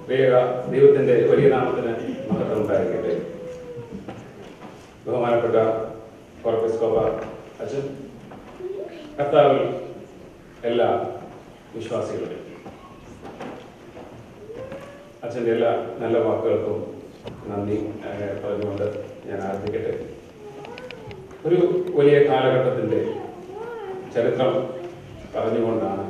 വേഗ ദൈവത്തിന്റെ വലിയ നാമത്തിന് മഹത്വം ഉണ്ടായിരിക്കട്ടെ ബഹുമാനപ്പെട്ട കോർപ്പസ് കോബ അച്ഛൻ കർത്താവിൽ എല്ലാ വിശ്വാസികളും അച്ഛൻ്റെ എല്ലാ നല്ല വാക്കുകൾക്കും നന്ദി ഏഹ്, പറഞ്ഞുകൊണ്ട് ഞാൻ ആരംഭിക്കട്ടെ ഒരു വലിയ കാലഘട്ടത്തിൻ്റെ ചരിത്രം പറഞ്ഞുകൊണ്ടാണ്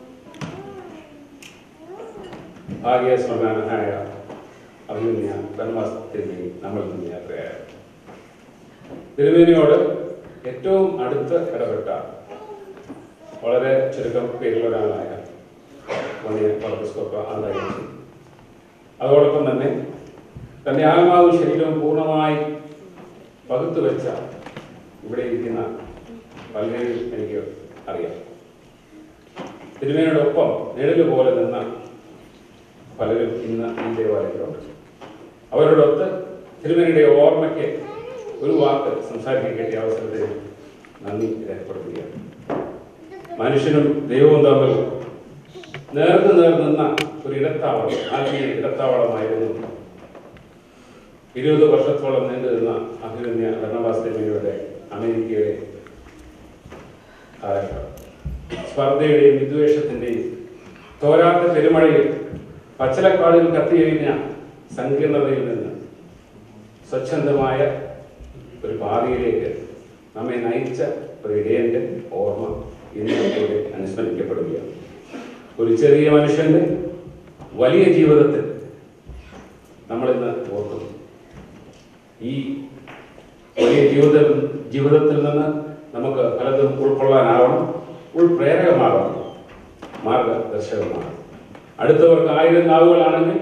ഭാഗ്യ സ്മരണായ അഭിമന്യ ധർമ്മസ്ഥിതി നമ്മൾ നിന്ന് യാത്രയായത് തിരുമേനിയോട് ഏറ്റവും അടുത്ത് ഇടപെട്ട വളരെ ചുരുക്കം പേരുള്ള ഒരാളായ വലിയ പർപ്പസ്കോപ്പ ആദായിച്ചു അതോടൊപ്പം തന്നെ തന്റെ ആത്മാവും ശരീരവും പൂർണ്ണമായി പകുത്തു വെച്ച ഇവിടെ ഇരിക്കുന്ന പലരെയും എനിക്ക് അറിയാം തിരുമേനോടൊപ്പം നിഴല് പോലെ നിന്ന പലരും ഇന്ന് ഈ ദേവാലയത്തിലുണ്ട് അവരോടൊത്ത് തിരുമേനിയുടെ ഓർമ്മയ്ക്ക് ഒരു വാക്ക് സംസാരിക്കാൻ കിട്ടിയ അവസരത്തിൽ നന്ദി രേഖപ്പെടുത്തുകയാണ് മനുഷ്യനും ദൈവവും തമ്മിൽ നേർന്ന് നേർന്നുന്ന ഒരു ഇടത്താവളം ആത്മീയ ഇടത്താവളമായിരുന്നു ഇരുപത് വർഷത്തോളം നീണ്ടു നിന്ന അഭിമന്യ ഭരണവാസ്തവയുടെ അമേരിക്കയുടെ കാലഘട്ടം സ്പർദ്ധയുടെയും വിദ്വേഷത്തിന്റെയും തോരാത്ത പെരുമഴയിൽ പച്ചലക്കാടിൽ കത്തിയൊഴിഞ്ഞ സങ്കീർണതയിൽ നിന്ന് സ്വച്ഛന്തമായ ഒരു പാതയിലേക്ക് നമ്മെ നയിച്ച ഒരു ഇടയന്റെ ഓർമ്മ ഇന്ന് ഇവിടെ അനുസ്മരിക്കപ്പെടുകയാണ് ഒരു ചെറിയ മനുഷ്യന്റെ വലിയ ജീവിതത്തിൽ നമ്മളിന്ന് ഓർക്കുന്നു ഈ വലിയ ജീവിത ജീവിതത്തിൽ നിന്ന് നമുക്ക് പലതും ഉൾക്കൊള്ളാനാവണം ഉൾപ്രേരകമാകണം മാർഗദർശകമാണ് അടുത്തവർക്ക് ആയിരം നാവുകളാണെങ്കിൽ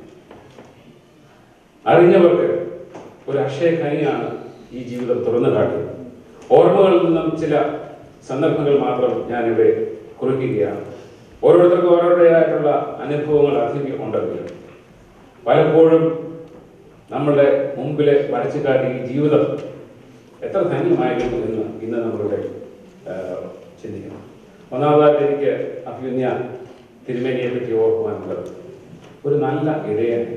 അറിഞ്ഞവർക്ക് ഒരു അക്ഷയ ഖനിയാണ് ഈ ജീവിതം തുറന്നു കാട്ടിയത് ഓർമ്മകളിൽ നിന്നും ചില സന്ദർഭങ്ങൾ മാത്രം ഞാനിവിടെ കുറിക്കുകയാണ് ഓരോരുത്തർക്കും ഓരോരുത്തരായിട്ടുള്ള അനുഭവങ്ങൾ അധികം ഉണ്ടെങ്കിലും പലപ്പോഴും നമ്മളുടെ മുമ്പിലെ വരച്ചു കാട്ടിയ ഈ ജീവിതം എത്ര ധന്യമായിരുന്നു എന്ന് ഇന്ന് നമ്മളിവിടെ ആ, ചിന്തിക്കണം ഒന്നാമതായിട്ട് എനിക്ക് അഭ്യുന്യ തിരുമേനിയെ പറ്റി ഓർക്കുവാനുള്ളത് ഒരു നല്ല ഇടയനെ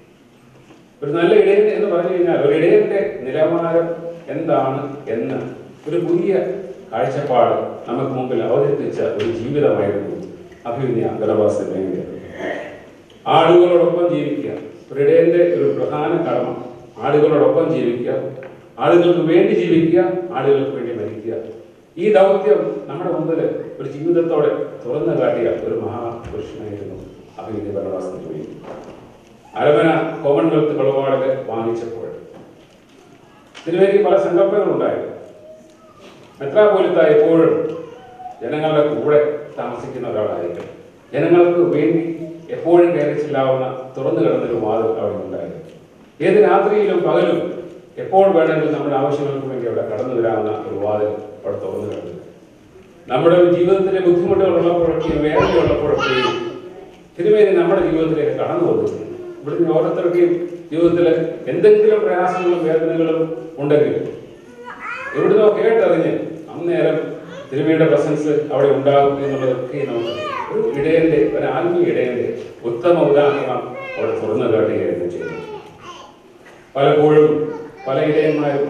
ഒരു നല്ല ഇടയൻ എന്ന് പറഞ്ഞു കഴിഞ്ഞാൽ ഒരു ഇടയന്റെ നിലവാരം എന്താണ് എന്ന് ഒരു പുതിയ കാഴ്ചപ്പാട് നമുക്ക് മുമ്പിൽ അവതരിപ്പിച്ച ഒരു ജീവിതമായിരുന്നു അഭിമന്യ ഗണവാസത്തിന്റെ ആളുകളോടൊപ്പം ജീവിക്കുക ഒരു ഇടയന്റെ ഒരു പ്രധാന കടമ ആളുകളോടൊപ്പം ജീവിക്കുക ആളുകൾക്ക് വേണ്ടി ജീവിക്കുക ആളുകൾക്ക് വേണ്ടി മരിക്കുക ഈ ദൗത്യം നമ്മുടെ മുമ്പിൽ ഒരു ജീവിതത്തോടെ തുറന്നു കാട്ടിയ ഒരു മഹാപുരുഷനായിരുന്നു അഭിമന്യ ഗണവാസത്തിന്റെ അരമന കോമൺവെൽത്ത് കളവാടക വാങ്ങിച്ചപ്പോൾ ഇതിനുവേണ്ടി പല സങ്കല്പങ്ങളുണ്ടായിരുന്നു മെത്രാപോലിത്ത എപ്പോഴും ജനങ്ങളുടെ കൂടെ താമസിക്കുന്ന ഒരാളായിരിക്കും ജനങ്ങൾക്ക് വേണ്ടി എപ്പോഴും കയറി ചെല്ലാവുന്ന തുറന്നു കിടന്നൊരു വാതിൽ അവിടെ ഉണ്ടായിരുന്നു ഏത് രാത്രിയിലും പകലും എപ്പോൾ വേണമെങ്കിലും നമ്മുടെ ആവശ്യങ്ങൾക്ക് വേണ്ടി അവിടെ കടന്നു വരാവുന്ന ഒരു വാതിൽ അവിടെ തുറന്നു കിടന്നു നമ്മുടെ ജീവിതത്തിലെ ബുദ്ധിമുട്ടുകളുള്ളപ്പോഴൊക്കെയും വേദനയുള്ളപ്പോഴൊക്കെയും തിരുമേനി നമ്മുടെ ജീവിതത്തിലേക്ക് കടന്നു വന്നിട്ടുണ്ട് ഇവിടുന്ന് ഓരോരുത്തരുടെയും ജീവിതത്തിൽ എന്തെങ്കിലും പ്രയാസങ്ങളും വേദനകളും ഉണ്ടെങ്കിൽ എവിടുന്നോ കേട്ടറിഞ്ഞ് അന്നേരം തിരുമയുടെ പ്രസൻസ് അവിടെ ഉണ്ടാകും എന്നുള്ളതൊക്കെ നമുക്ക് ഒരു ഇടയന്റെ ഒരു ആത്മീയ ഇടയന്റെ ഉത്തമ ഉദാഹരണം അവിടെ തുറന്നു കാട്ടുകയായിരുന്നു ചെയ്യുന്നത് പലപ്പോഴും പല ഇടയന്മാരും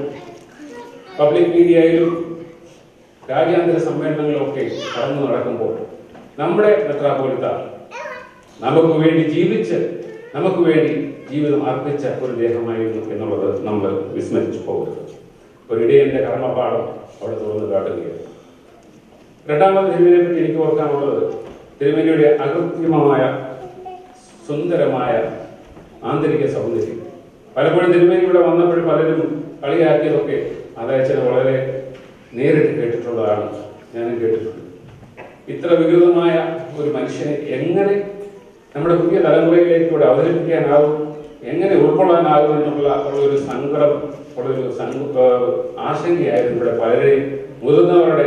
പബ്ലിക് മീഡിയയിലും രാജ്യാന്തര സമ്മേളനങ്ങളിലൊക്കെ കടന്നു നടക്കുമ്പോൾ നമ്മുടെ മെത്രാപോലിത്ത നമുക്ക് വേണ്ടി ജീവിച്ച് നമുക്ക് വേണ്ടി ജീവിതം അർപ്പിച്ച ഒരു ദേഹമായിരുന്നു എന്നുള്ളത് നമ്മൾ വിസ്മരിച്ചു പോകരുത് ഒരു ഇടയന്റെ കർമ്മപാഠം അവിടെ തുറന്നു കാട്ടുകയാണ് രണ്ടാമത് തിരുമേനിയെ പറ്റി എനിക്ക് ഓർക്കാനുള്ളത് തിരുമേനിയുടെ അകൃത്രിമമായ സുന്ദരമായ ആന്തരിക സൗന്ദര്യം പലപ്പോഴും തിരുമേനി ഇവിടെ വന്നപ്പോഴും പലരും കളിയാക്കിയതൊക്കെ അതയച്ചത് വളരെ നേരിട്ട് കേട്ടിട്ടുള്ളതാണ് ഞാനും കേട്ടിട്ടുണ്ട് ഇത്ര വികൃതമായ ഒരു മനുഷ്യനെ എങ്ങനെ നമ്മുടെ പുതിയ തലമുറയിലേക്ക് ഇവിടെ അവതരിപ്പിക്കാനാവും എങ്ങനെ ഉൾക്കൊള്ളാനാകും എന്നുള്ള ഉള്ള ഒരു സങ്കടം ഉള്ള ഒരു സങ്ക- ഏഹ് ആശങ്കയായിരുന്നു ഇവിടെ പലരെയും മുതിർന്നവരുടെ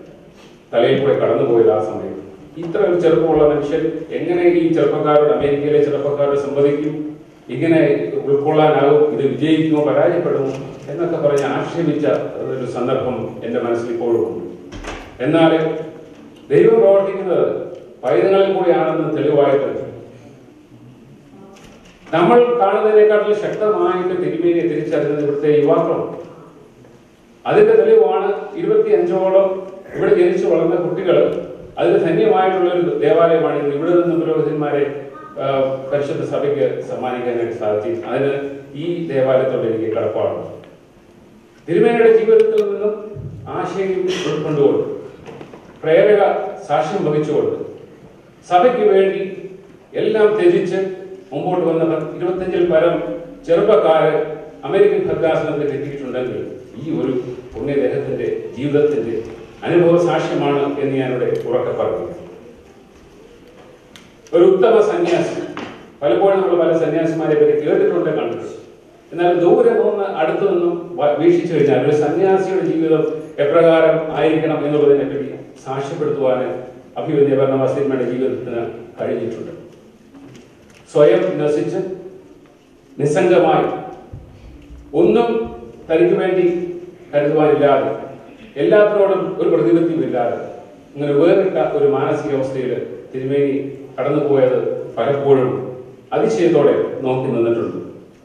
തലയിൽ കൂടെ കടന്നുപോയത് ആ സമയം ഇത്ര ഒരു ചെറുപ്പമുള്ള മനുഷ്യൻ എങ്ങനെ ഈ ചെറുപ്പക്കാരോട് അമേരിക്കയിലെ ചെറുപ്പക്കാരോട് സംവദിക്കും ഇങ്ങനെ ഉൾക്കൊള്ളാനാകും ഇത് വിജയിക്കുമോ പരാജയപ്പെടുമോ എന്നൊക്കെ പറഞ്ഞ് ആക്ഷേപിച്ച ഒരു സന്ദർഭം എൻ്റെ മനസ്സിൽ ഇപ്പോഴും ഉണ്ട് എന്നാൽ ദൈവം പ്രവർത്തിക്കുന്നത് പൈതങ്ങളിൽ കൂടിയാണെന്ന് തെളിവായിട്ട് നമ്മൾ കാണുന്നതിനേക്കാട്ടിൽ ശക്തമായിട്ട് തിരുമേനിയെ തിരിച്ചറിയുന്നത് ഇവിടുത്തെ യുവാക്കളാണ് അതിന്റെ തെളിവാണ് ഇരുപത്തി അഞ്ചോളം ഇവിടെ ജനിച്ചു വളർന്ന കുട്ടികൾ അതിന് ധന്യമായിട്ടുള്ള ഒരു ദേവാലയമാണ് ഇത്. ഇവിടെ നിന്ന് പുരോഹിതന്മാരെ ആ, പരിശുദ്ധ സഭയ്ക്ക് സമ്മാനിക്കാനായിട്ട് സാധിച്ചു അതിന് ഈ ദേവാലയത്തോട് എനിക്ക് കടപ്പാടുണ്ട് തിരുമേനയുടെ ജീവിതത്തിൽ നിന്നും ആശയം ഉൾക്കൊണ്ടുകൊണ്ട് പ്രേരക സാക്ഷ്യം വഹിച്ചുകൊണ്ട് സഭയ്ക്ക് വേണ്ടി എല്ലാം ത്യജിച്ച് മുമ്പോട്ട് വന്ന പത്ത് ഇരുപത്തഞ്ചിൽ പരം ചെറുപ്പക്കാര് അമേരിക്കൻ ഭദ്രാസനത്തിൽ എത്തിയിട്ടുണ്ടെങ്കിൽ ഈ ഒരു പുണ്യദേഹത്തിന്റെ ജീവിതത്തിന്റെ അനുഭവ സാക്ഷ്യമാണ് എന്ന് ഞാനിവിടെ ഉറക്കെ പറഞ്ഞു ഒരു ഉത്തമ സന്യാസി പലപ്പോഴും നമ്മൾ പല സന്യാസിമാരെ പറ്റി കേട്ടിട്ടുണ്ട് കണ്ടിട്ടുണ്ട് എന്നാൽ ദൂരെ നിന്ന് അടുത്തു നിന്നും വ- വീക്ഷിച്ചു കഴിഞ്ഞാൽ ഒരു സന്യാസിയുടെ ജീവിതം എപ്രകാരം ആയിരിക്കണം എന്നുള്ളതിനെ പറ്റി സാക്ഷ്യപ്പെടുത്തുവാൻ അഭിവന്യ ഭരണവാസിന്മാരുടെ ജീവിതത്തിന് കഴിഞ്ഞിട്ടുണ്ട് സ്വയം നസിച്ച് നിസ്സംഗമായി ഒന്നും തനിക്ക് വേണ്ടി കരുതുവാനില്ലാതെ എല്ലാത്തിനോടും ഒരു പ്രതിബദ്ധവുമില്ലാതെ ഇങ്ങനെ വേറിട്ട ഒരു മാനസികാവസ്ഥയിൽ തിരുമേനി കടന്നുപോയത് പലപ്പോഴും അതിശയത്തോടെ നോക്കി നിന്നിട്ടുണ്ട്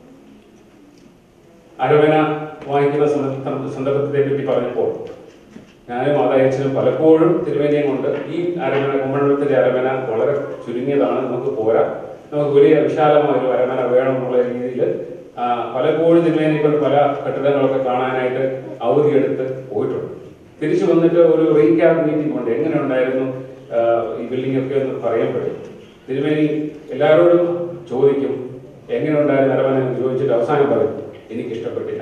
അരവന വാങ്ങിക്കുന്ന സന്ദർഭ- സന്ദർഭത്തെ പറ്റി പറഞ്ഞപ്പോൾ ഞാനും മാതായച്ചനും പലപ്പോഴും തിരുവേനിയും കൊണ്ട് ഈ അരമന കുമ്മണ്ണത്തിന്റെ അരമന വളരെ ചുരുങ്ങിയതാണ് നമുക്ക് പോരാ നമുക്ക് വലിയ വിശാലമായ ഒരു അരമന വേണം എന്നുള്ള രീതിയിൽ പലപ്പോഴും തിരുവേനിയെ കൊണ്ട് പല കെട്ടിടങ്ങളൊക്കെ കാണാനായിട്ട് അവധിയെടുത്ത് പോയിട്ടുണ്ട് തിരിച്ചു വന്നിട്ട് ഒരു റീക്യാപ്പ് മീറ്റിംഗ് ഉണ്ട് എങ്ങനെ ഉണ്ടായിരുന്നു ആ, ഈ ബിൽഡിംഗ് ഒക്കെ എന്ന് പറയുമ്പോഴേ തിരുമേനി എല്ലാവരോടും ചോദിക്കും എങ്ങനെ ഉണ്ടായിരുന്നു അരമന എന്ന് ചോദിച്ചിട്ട് അവസാനം പറയും എനിക്ക് ഇഷ്ടപ്പെട്ടില്ല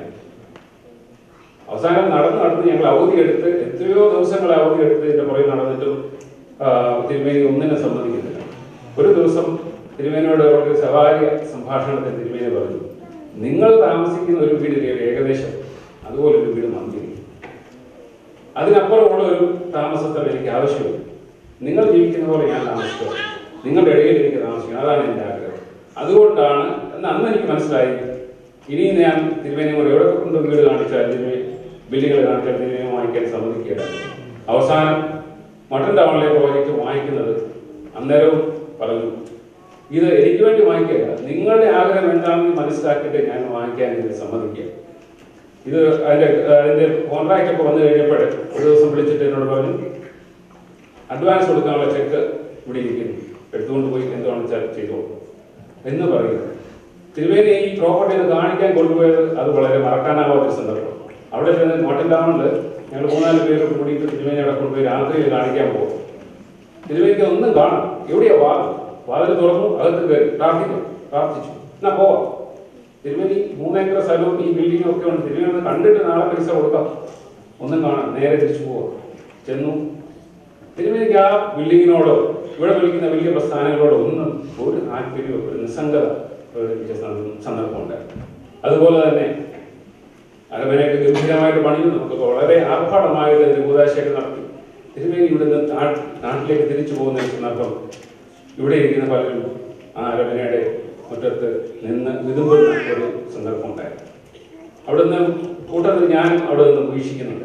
അവസാനം നടന്ന് നടന്ന് ഞങ്ങൾ അവധിയെടുത്ത് എത്രയോ ദിവസങ്ങൾ അവധിയെടുത്ത് ഇതിന്റെ പുറകെ നടന്നിട്ടും ആ, തിരുമേനി ഒന്നിനെ സമ്മതിക്കുന്നില്ല ഒരു ദിവസം തിരുമേനിയോട് അവർക്ക് സ്വകാര്യ സംഭാഷണത്തിൽ തിരുമേനി പറഞ്ഞു നിങ്ങൾ താമസിക്കുന്ന ഒരു വീട് ഏകദേശം അതുപോലെ ഒരു വീട് മന്ദിരം അതിനപ്പുറമുള്ള ഒരു താമസസ്ഥലം എനിക്ക് ആവശ്യമില്ല നിങ്ങൾ ജീവിക്കുന്ന പോലെ ഞാൻ താമസിക്കുക നിങ്ങളുടെ ഇടയിൽ എനിക്ക് താമസിക്കണം അതാണ് എൻ്റെ ആഗ്രഹം അതുകൊണ്ടാണ് എന്ന് അന്ന് എനിക്ക് മനസ്സിലായി ഇനി ഞാൻ തിരുവേനിയോട് എവിടെ കൊണ്ട് വീട് കാണിച്ചാൽ തിരുവേ ബില്ലുകൾ കാണിച്ചാൽ തിരുവേനി വാങ്ങിക്കാൻ സമ്മതിക്കുകയില്ല അവസാനം മട്ടൻ ടൗണിലെ പ്രോജക്റ്റ് വാങ്ങിക്കുന്നത് അന്നേരവും പറഞ്ഞു ഇത് എനിക്ക് വേണ്ടി വാങ്ങിക്കുക നിങ്ങളുടെ ആഗ്രഹം എന്താണെന്ന് മനസ്സിലാക്കിയിട്ട് ഞാൻ വാങ്ങിക്കാൻ ഇത് സമ്മതിക്കുക ഇത് അതിന്റെ അതിന്റെ കോൺട്രാക്ട് ഒക്കെ വന്നു കഴിഞ്ഞപ്പോൾ ഒരു ദിവസം വിളിച്ചിട്ട് എന്നോട് പറഞ്ഞു അഡ്വാൻസ് കൊടുക്കാനുള്ള ചെക്ക് ഇവിടെ ഇരിക്കുന്നു എടുത്തുകൊണ്ട് പോയി എന്താണെന്ന് വെച്ചാൽ ചെയ്തോളൂ എന്ന് പറയുക തിരുവേനി ഈ പ്രോപ്പർട്ടി ഒന്ന് കാണിക്കാൻ കൊണ്ടുപോയത് അത് വളരെ മറക്കാനാവാത്ത ഒരു സന്ദർഭം അവിടെ ചെന്ന് മോട്ടൻ ടൗണിൽ ഞങ്ങൾ മൂന്നാല് പേര് കൂടിയിട്ട് തിരുവേനി അവിടെ കൊണ്ടുപോയി രാത്രിയിൽ കാണിക്കാൻ പോകും തിരുവേനിക്ക് ഒന്നും കാണാം എവിടെയാ വാതിൽ വാതിൽ തുറന്നു അകത്ത് കയറി പ്രാർത്ഥിക്കും പ്രാർത്ഥിച്ചു എന്നാ പോവാം തിരുവേനി മൂന്നേക്കർ സ്ഥലവും ഈ ബിൽഡിങ്ങും ഒക്കെ ഉണ്ട് തിരുവേനി ഒന്ന് കണ്ടിട്ട് നാളെ പൈസ കൊടുക്കാം ഒന്നും കാണാം നേരെ തിരിച്ചു പോവാം ചെന്നു തിരുവേനിക്ക് ആ ബിൽഡിങ്ങിനോടോ ഇവിടെ വിളിക്കുന്ന വലിയ പ്രസ്ഥാനങ്ങളോടോ ഒന്നും ഒരു താല്പര്യമോ ഒരു നിസ്സംഗത പ്രകടിപ്പിച്ച സന്ദ- സന്ദർഭമുണ്ടായിരുന്നു അതുപോലെ തന്നെ അരമനയൊക്കെ ഗംഭീരമായിട്ട് പണിഞ്ഞു നമുക്ക് വളരെ ആർഭാടമായിട്ട് ഇതിന്റെ കൂതാശയൊക്കെ നടത്തി തിരുമേനി ഇവിടുന്ന് നാ- നാട്ടിലേക്ക് തിരിച്ചു പോകുന്ന ഒരു സന്ദർഭം ഇവിടെ ഇരിക്കുന്ന പലരും ആ അരമനയുടെ മുറ്റത്ത് നിന്ന് വിതുമ്പുന്ന ഒരു സന്ദർഭം ഉണ്ടായിരുന്നു അവിടുന്ന് കൂട്ടത്തിൽ ഞാനും അവിടെ നിന്ന് വീക്ഷിക്കുന്നുണ്ട്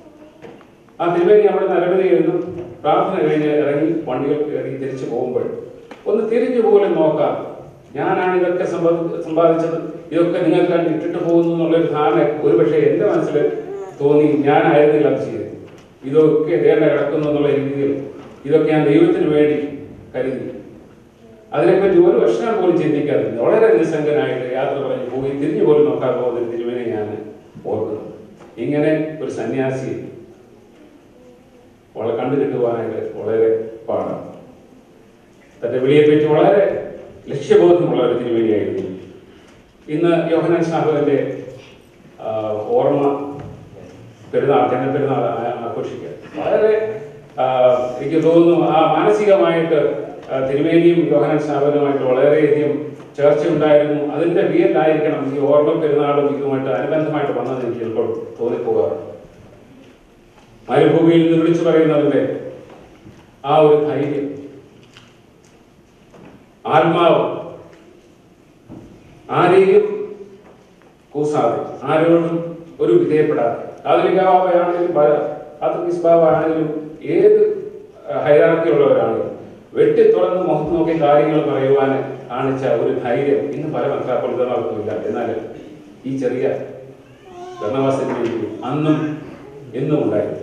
ആ തിരുമേനി അവിടെ നിന്ന് അരമനയിൽ നിന്നും പ്രാർത്ഥന കഴിഞ്ഞ് ഇറങ്ങി വണ്ടികൾ കയറി തിരിച്ചു പോകുമ്പോൾ ഒന്ന് തിരിഞ്ഞു പോലും നോക്കാം ഞാനാണ് ഇതൊക്കെ സമ്പാദി- സമ്പാദിച്ചത് ഇതൊക്കെ നിങ്ങൾക്ക് കണ്ട് ഇട്ടിട്ട് പോകുന്നു എന്നുള്ളൊരു ധാരണ ഒരുപക്ഷെ എന്റെ മനസ്സിൽ തോന്നി ഞാനായിരുന്നില്ല അത് ചെയ്തത് ഇതൊക്കെ ദേണ്ട കിടക്കുന്നു എന്നുള്ള രീതിയിൽ ഇതൊക്കെ ഞാൻ ദൈവത്തിന് വേണ്ടി കരുതി അതിനെപ്പറ്റി ഒരു വർഷം പോലും ചിന്തിക്കാറില്ല വളരെ നിസ്സംഗനായിട്ട് യാത്ര പറഞ്ഞ് പോയി തിരിഞ്ഞു പോലും നോക്കാൻ പോകുന്ന ഒരു തിരുമേനെ ഞാൻ ഓർക്കുന്നു ഇങ്ങനെ ഒരു സന്യാസി വളരെ കണ്ടു കിട്ടുവാനായിട്ട് വളരെ പാടാണ് തന്റെ വിളിയെപ്പറ്റി വളരെ ലക്ഷ്യബോധമുള്ള ഒരു തിരുമേനിയായിരുന്നു ഇന്ന് യോഹനാൻ ഷാഹുവിന്റെ ആ, ഓർമ്മ പെരുന്നാൾ ജനപ്പെരുന്നാൾ ആ- ആഘോഷിക്കുക വളരെ ആ, എനിക്ക് തോന്നുന്നു ആ മാനസികമായിട്ട് ആ, തിരുമേനിയും യോഹനാൻ ഷാഹുവിനുമായിട്ട് വളരെയധികം ചർച്ച ഉണ്ടായിരുന്നു അതിന്റെ പേരിലായിരിക്കണം ഈ ഓർമ്മ പെരുന്നാളും ഇതുമായിട്ട് അനുബന്ധമായിട്ട് വന്നത് എനിക്ക് ചിലപ്പോൾ തോന്നിപ്പോകാറുണ്ട് മരുഭൂമിയിൽ നിന്ന് വിളിച്ചു പറയുന്നതിന്റെ ആ ഒരു ധൈര്യം ആത്മാവ് ആരെയും കൂസാതെ ആരോടും ഒരു വിധേയപ്പെടാതെ കാതലികാവാണെങ്കിലും കാത്തലിക് ബാബാണെങ്കിലും ഏത് ഹൈറാർക്കിയുള്ളവരാണെങ്കിലും വെട്ടി തുറന്ന് മുഖത്ത് നോക്കി കാര്യങ്ങൾ പറയുവാൻ കാണിച്ച ഒരു ധൈര്യം ഇന്ന് പല മെത്രാപ്പൊളിതമാർക്കുമില്ല എന്നാൽ ഈ ചെറിയ ഭരണവാസത്തിന് വേണ്ടി അന്നും എന്നും ഉണ്ടായിരുന്നു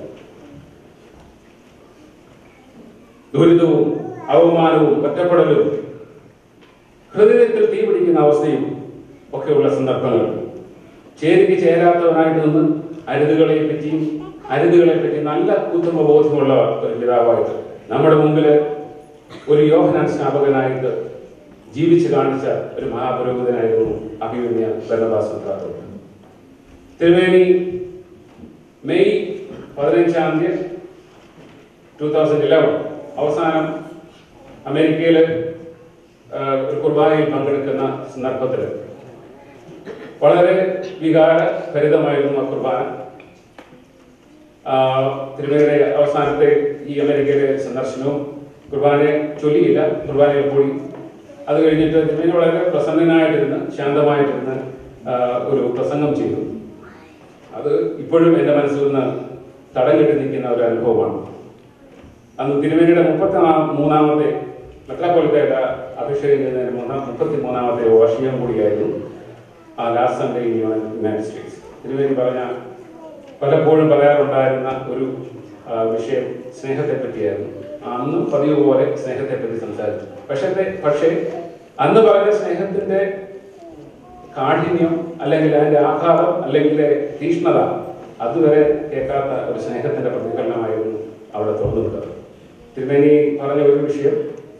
ദുരിതവും അവമാനവും ഒറ്റപ്പെടലും ഹൃദയത്തിൽ തീ പിടിക്കുന്ന അവസ്ഥയും ഒക്കെയുള്ള സന്ദർഭങ്ങൾ ചേരിക്ക് ചേരാത്തവനായിട്ട് നിന്ന് അരുതുകളെ പറ്റിയും അരുതുകളെ പറ്റി നല്ല ഉത്തമ ബോധ്യമുള്ള ഒരു പിതാവായിട്ട് നമ്മുടെ മുമ്പിൽ ഒരു യോഹനാൻ സ്നാപകനായിട്ട് ജീവിച്ചു കാണിച്ച ഒരു മഹാപുരോഹിതനായിരുന്നു അഭിമന്യ ബരണദാസ് ഉത്രാട്ടം തിരുവേണി മെയ് പതിനഞ്ചാം തീയതി ടൂ തൗസൻഡ് ഇലവൻ അവസാനം അമേരിക്കയിൽ ഒരു കുർബാനയിൽ പങ്കെടുക്കുന്ന സന്ദർഭത്തിൽ വളരെ വികാരഭരിതമായിരുന്നു ആ കുർബാന ആ, തിരുമേനിയുടെ അവസാനത്തെ ഈ അമേരിക്കയിലെ സന്ദർശനവും കുർബാനയെ ചൊല്ലിയില്ല കുർബാനയിൽ പോയി അത് കഴിഞ്ഞിട്ട് തിരുമേനി വളരെ പ്രസന്നനായിട്ടിരുന്ന് ശാന്തമായിട്ടിരുന്ന് ആ, ഒരു പ്രസംഗം ചെയ്തു അത് ഇപ്പോഴും എൻ്റെ മനസ്സിൽ നിന്ന് തടം കെട്ടി നിൽക്കുന്ന ഒരു അനുഭവമാണ് അന്ന് തിരുമേനിയുടെ മുപ്പത്തി മൂന്നാമത്തെ മെത്രാപ്പൊലിത്തയുടെ അഭിഷേകം ചെയ്യുന്നതിന് മൂന്നാം മുപ്പത്തി മൂന്നാമത്തെ വാർഷികം കൂടിയായിരുന്നു ആ last Sunday in United States തിരുമേനി പറഞ്ഞ പലപ്പോഴും പറയാറുണ്ടായിരുന്ന ഒരു ആ, വിഷയം സ്നേഹത്തെ പറ്റിയായിരുന്നു അന്നും പതിവ് പോലെ സ്നേഹത്തെ പറ്റി സംസാരിച്ചു പക്ഷേ പക്ഷേ അന്ന് പറഞ്ഞ സ്നേഹത്തിന്റെ കാഠിന്യം അല്ലെങ്കിൽ അതിന്റെ ആഘാതം അല്ലെങ്കിൽ തീഷ്ണത അതുവരെ കേൾക്കാത്ത ഒരു സ്നേഹത്തിന്റെ പ്രതിഫലനമായിരുന്നു അവിടെ തുറന്നുവിട്ടത് തിരുമേനി പറഞ്ഞ ഒരു വിഷയം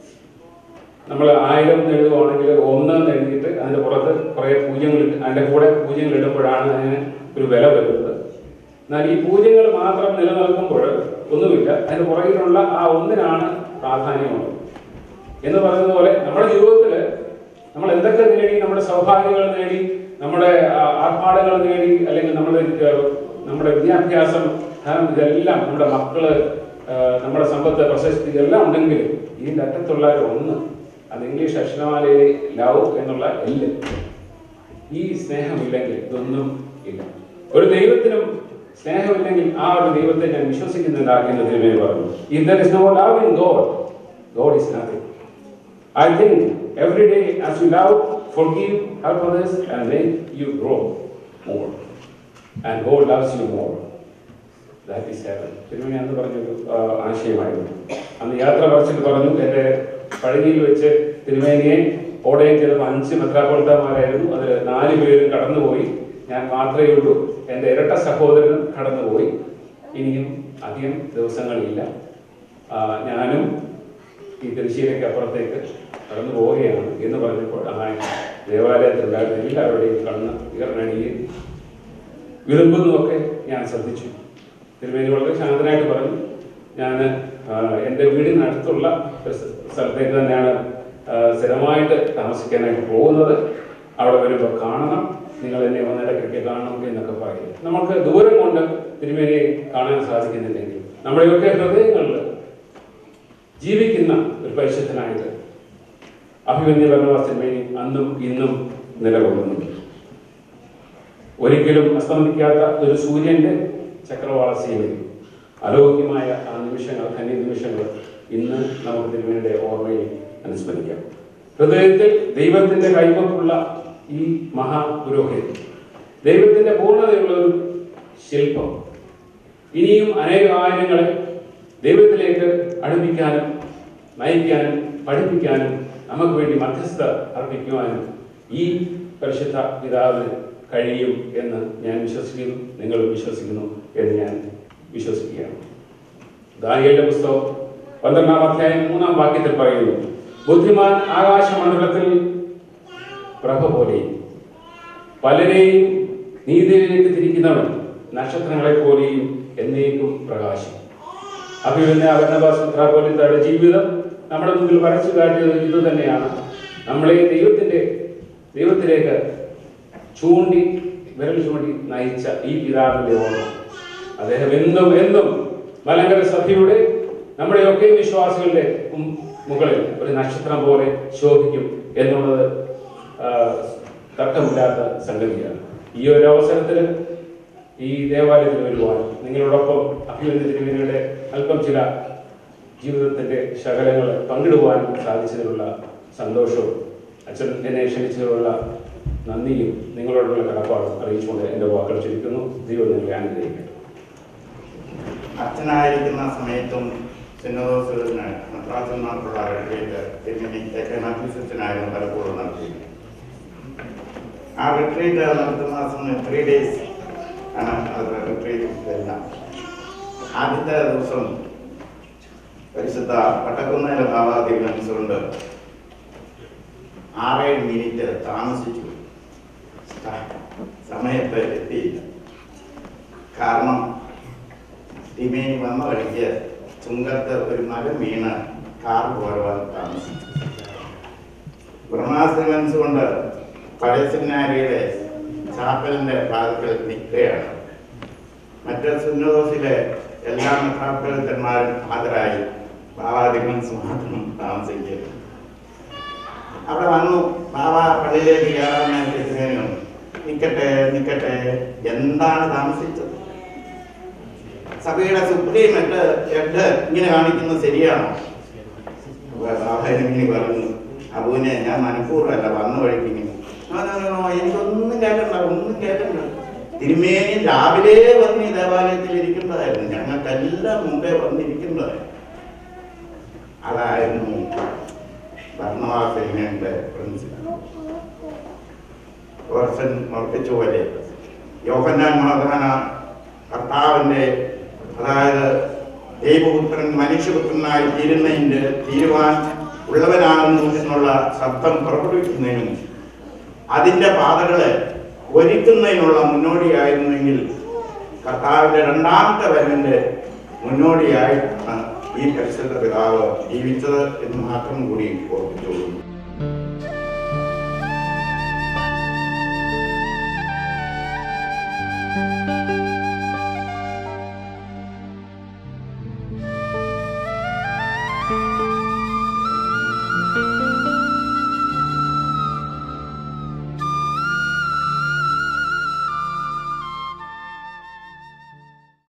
നമ്മൾ ആയിരം എന്ന് എഴുതുവാണെങ്കിൽ ഒന്ന് എന്ന് എഴുതിയിട്ട് അതിന്റെ പുറത്ത് കുറെ പൂജ്യങ്ങൾ ഇട്ട് അതിന്റെ കൂടെ പൂജ്യങ്ങൾ ഇടുമ്പോഴാണ് അതിന് ഒരു വില വരുന്നത് എന്നാൽ ഈ പൂജ്യങ്ങൾ മാത്രം നിലനിൽക്കുമ്പോൾ ഒന്നുമില്ല അതിന് പുറകിലുള്ള ആ ഒന്നിനാണ് പ്രാധാന്യമുള്ളത് എന്ന് പറയുന്നത് പോലെ നമ്മുടെ ജീവിതത്തിൽ നമ്മൾ എന്തൊക്കെ നേടി നമ്മുടെ സൗഭാഗ്യങ്ങൾ നേടി നമ്മുടെ ആ, ആർഭാടങ്ങൾ നേടി അല്ലെങ്കിൽ നമ്മുടെ ഏഹ്, നമ്മുടെ വിദ്യാഭ്യാസം ധനം ഇതെല്ലാം നമ്മുടെ മക്കള് ആ, നമ്മുടെ സമ്പത്ത് പ്രശസ്തി ഇതെല്ലാം ഉണ്ടെങ്കിൽ ഇതിന്റെ അറ്റത്തുള്ള ഒരു ഒന്ന് അത് ഇംഗ്ലീഷ് അക്ഷരമാലയിലെ ലവ് എന്നുള്ള എല്ല് ഈ സ്നേഹമില്ലെങ്കിൽ ഇതൊന്നും ഇല്ല ഒരു ദൈവത്തിനും സ്നേഹമില്ലെങ്കിൽ ആ ഒരു ദൈവത്തെ ഞാൻ വിശ്വസിക്കുന്നില്ല എന്ന് തിരുമേനി പറഞ്ഞു if there is no love in God God is nothing I think every day as you love, forgive, help others, and make you grow more. And God loves you more. That is heaven. തിരുമണി അന്ന് പറഞ്ഞൊരു ആ, ആശയമായിരുന്നു അന്ന് യാത്ര പറച്ചിട്ട് പറഞ്ഞു എൻ്റെ പഴനിയിൽ വെച്ച് തിരുമേനിയെ ഓടയം ചെയ്തപ്പോൾ അഞ്ച് മെത്രാപ്പൊളിത്തമാരായിരുന്നു അതിൽ നാല് പേരും കടന്നുപോയി ഞാൻ മാത്രമേ ഉള്ളൂ എൻ്റെ ഇരട്ട സഹോദരനും കടന്നുപോയി ഇനിയും അധികം ദിവസങ്ങളില്ല ആ, ഞാനും ഈ തിരുശ്ശീലയ്ക്ക് അപ്പുറത്തേക്ക് കടന്നു പോവുകയാണ് എന്ന് പറഞ്ഞപ്പോൾ ആ ദേവാലയത്തിലുണ്ടായിരുന്ന എല്ലാവരുടെയും കണ്ണ് ഇയർനടിയും വിളുമ്പുന്നതൊക്കെ ഞാൻ ശ്രദ്ധിച്ചു തിരുമേനി വളരെ ശാന്തനായിട്ട് പറഞ്ഞു ഞാൻ എൻ്റെ വീടിനടുത്തുള്ള ഒരു സ്ഥ- സ്ഥലത്തേക്ക് തന്നെയാണ് ആ, സ്ഥിരമായിട്ട് താമസിക്കാനായിട്ട് പോകുന്നത് അവിടെ വരുമ്പോൾ കാണണം നിങ്ങൾ എന്നെ വന്നിടയ്ക്കൊക്കെ കാണണം എന്നൊക്കെ പറയും നമുക്ക് ദൂരം കൊണ്ട് തിരുമേനിയെ കാണാൻ സാധിക്കുന്നില്ലെങ്കിൽ നമ്മുടെയൊക്കെ ഹൃദയങ്ങളിൽ ജീവിക്കുന്ന ഒരു പരിശുദ്ധനായിട്ട് അഭിമന്യ ഭരണവാസന്മേനി അന്നും ഇന്നും നിലകൊള്ളുന്നു ഒരിക്കലും അസ്തമിക്കാത്ത ഒരു സൂര്യന്റെ ചക്രവാളസീമയിൽ അലൗകികമായ ആ നിമിഷങ്ങൾ ധന്യ നിമിഷങ്ങൾ ഇന്ന് നമുക്ക് തിരുമേനിയുടെ ഓർമ്മയിൽ അനുസ്മരിക്കാം ഹൃദയത്തിൽ ദൈവത്തിന്റെ കൈവപ്പുള്ള ഈ മഹാപുരോഹിതൻ ദൈവത്തിന്റെ പൂർണ്ണതയുള്ള ഒരു ശില്പം ഇനിയും അനേക ആയിരങ്ങളെ ദൈവത്തിലേക്ക് അടുപ്പിക്കാനും നയിക്കാനും പഠിപ്പിക്കാനും നമുക്ക് വേണ്ടി മധ്യസ്ഥ അർപ്പിക്കുവാനും ഈ പരിശുദ്ധ പിതാവിന് കഴിയും എന്ന് ഞാൻ വിശ്വസിക്കുന്നു നിങ്ങൾ വിശ്വസിക്കുന്നു എന്ന് ഞാൻ വിശ്വസിക്കുകയാണ് ദാനിയലിന്റെ പുസ്തകം പന്ത്രണ്ടാം അധ്യായം മൂന്നാം വാക്യത്തിൽ പറയുന്നു ബുദ്ധിമാൻ ആകാശമണ്ഡലത്തിൽ പ്രഭ പോലെയും പലരെയും നീതിയിലേക്ക് തിരിക്കുന്നവൻ നക്ഷത്രങ്ങളെ പോലെയും എന്നേക്കും പ്രകാശം അഭിമന്യ അഭരണഭാസ്മിത്രാപോലിത്തയുടെ ജീവിതം നമ്മുടെ മുമ്പിൽ വരച്ചു കാട്ടിയത് ഇത് തന്നെയാണ് നമ്മളെ ദൈവത്തിന്റെ ദൈവത്തിലേക്ക് ചൂണ്ടി വിരൽ ചൂണ്ടി നയിച്ച ഈ പിതാവിന്റെ ഓർമ്മ അദ്ദേഹം എന്നും എന്നും മലങ്കര സഭയുടെ നമ്മുടെയൊക്കെ വിശ്വാസികളുടെ ഉം- മുകളിൽ ഒരു നക്ഷത്രം പോലെ ശോഭിക്കും എന്നുള്ളത് ആ, തർക്കമില്ലാത്ത സംഗതിയാണ് ഈ ഒരു അവസരത്തിൽ ഈ ദേവാലയത്തിൽ വരുവാൻ നിങ്ങളോടൊപ്പം അഭിമന്യ തിരുവേനിയുടെ അല്പം ചില ജീവിതത്തിന്റെ ശകലങ്ങൾ പങ്കിടുവാൻ സാധിച്ചതിലുള്ള സന്തോഷവും അച്ഛൻ എന്നെ ക്ഷണിച്ചതിനുള്ള നന്ദിയും നിങ്ങളോടുള്ള കടപ്പാടും അറിയിച്ചുകൊണ്ട് എൻ്റെ വാക്കുകൾ ചുരുക്കുന്നു ദൈവം നിങ്ങളെ അനുഗ്രഹിക്കട്ടെ അച്ഛനായിരിക്കുന്ന സമയത്തും സിന്നദോസുകളിന് മദ്രാസിൽ നിന്നുള്ള റിട്രീറ്റ് തിരുമണി തെക്കൻ അച്ഛനായിരുന്നു പലപ്പോഴും നടത്തിയത് ആ റിട്രീറ്റ് നടത്തുന്ന സമയം ത്രീ ഡേയ്സ് ആണ് അത് റിട്രീറ്റ് എല്ലാം ആദ്യത്തെ ദിവസം പരിശുദ്ധ പട്ടക്കുന്നേല ഭാവാധികനുസരിച്ചുകൊണ്ട് ആറേഴ് മിനിറ്റ് താമസിച്ചു സമയത്ത് എത്തിയില്ല കാരണം തിമേനി വന്ന വഴിക്ക് ചുങ്കത്ത് ഒരു മരം വീണ് കാർ പോരുവാൻ താമസിച്ചു ബ്രഹ്മാസ്ത്രമൻസ് കൊണ്ട് പഴയ സെമിനാരിയുടെ ചാപ്പലിന്റെ ഭാഗത്തിൽ നിൽക്കുകയാണ് മറ്റ് സുന്നദോസിലെ എല്ലാ മെത്രാപ്പൊലിത്തന്മാരും ഹാജരായി ബാബാദിമൻസ് മാത്രം താമസിക്കുക അവിടെ വന്നു ബാബ പള്ളിയിലേക്ക് കയറാനായിട്ട് തിമേനി നിൽക്കട്ടെ നിൽക്കട്ടെ എന്താണ് താമസിച്ചത് സഭയുടെ സുപ്രീം ഹെഡ് ഹെഡ് ഇങ്ങനെ കാണിക്കുന്നത് ശരിയാണോ ഇങ്ങനെ പറഞ്ഞു അബുവിനെ ഞാൻ മനഃപൂർവ്വമല്ല വന്ന വഴിക്ക് ഇങ്ങനെ "No, no, no, no, എനിക്കൊന്നും കേൾക്കണ്ട ഒന്നും കേൾക്കണ്ട തിരുമേനി രാവിലെ വന്ന് ഈ ദേവാലയത്തിൽ ഇരിക്കേണ്ടതായിരുന്നു ഞങ്ങൾക്കെല്ലാം മുമ്പേ വന്നിരിക്കേണ്ടതായിരുന്നു അതായിരുന്നു ഭരണവാസിന്റെ പ്രിൻസിപ്പൽ ഓർഫൻ ഉറപ്പിച്ച പോലെ യോഹന്നാൻ മാതാന കർത്താവിന്റെ അതായത് ദൈവപുത്രൻ മനുഷ്യപുത്രനായി തീരുന്നതിന്റെ തീരുവാൻ ഉള്ളവനാകുന്നു എന്നുള്ള ശബ്ദം പുറപ്പെടുവിക്കുന്നതിനും അതിന്റെ പാതകളെ ഒരുക്കുന്നതിനുള്ള മുന്നോടിയായിരുന്നെങ്കിൽ കർത്താവിന്റെ രണ്ടാമത്തെ വരവിന്റെ മുന്നോടിയായിട്ടാണ് ഈ പരിശുദ്ധ പിതാവ് ജീവിച്ചത് എന്ന് മാത്രം കൂടി ഓർപ്പിച്ചുകൊള്ളുന്നു